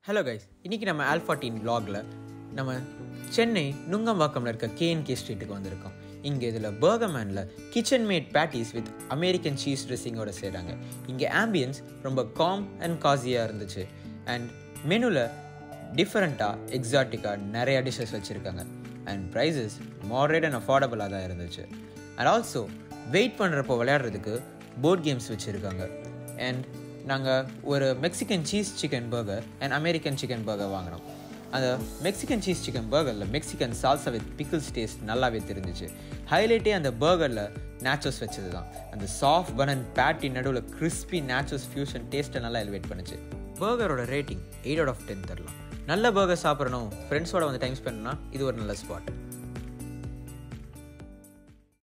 hello guys இன்றைக்கி நம்ம ஆல்ஃபாட்டின் vlogல நம்ம சென்னை நுங்கம்பாக்கம்ல இருக்க கேஎன்கே ஸ்ட்ரீட்டுக்கு வந்திருக்கோம் இங்கே இதில் பர்கர்மேனில் kitchen made patties with American cheese ட்ரெஸ்ஸிங்கோட செய்கிறாங்க இங்கே ஆம்பியன்ஸ் ரொம்ப காம் அண்ட் காசியாக இருந்துச்சு அண்ட் மெனுவில் டிஃப்ரெண்ட்டாக எக்ஸாட்டிக்காக நிறைய டிஷ்ஷஸ் வச்சுருக்காங்க அண்ட் ப்ரைஸஸ் மாடரேட் அண்ட் அஃபோர்டபுளாக தான் இருந்துச்சு அண்ட் ஆல்சோ வெயிட் பண்ணுறப்போ விளையாடுறதுக்கு போர்ட் கேம்ஸ் வச்சுருக்காங்க அண்ட் நாங்கள் ஒரு Mexican cheese chicken burger and American chicken burger வாங்கினோம் அந்த மெக்சிகன் சீஸ் சிக்கன் பர்கரில் Mexican salsa with pickles taste நல்லாவே தெரிஞ்சிச்சு ஹைலைட்டே அந்த பர்கரில் நேச்சோஸ் வச்சது தான் அந்த சாஃப்ட் பன் அண்ட் பேட்டி நடுவில் கிறிஸ்பி நேச்சோஸ் ஃபியூஷன் டேஸ்ட்டை நல்லா எலிவேட் பண்ணுச்சு பர்கரோட rating eight out of ten தரலாம் நல்ல பர்கர் சாப்பிடணும் ஃப்ரெண்ட்ஸோட வந்து டைம் ஸ்பெண்ட் பண்ணால் இது ஒரு நல்ல ஸ்பாட்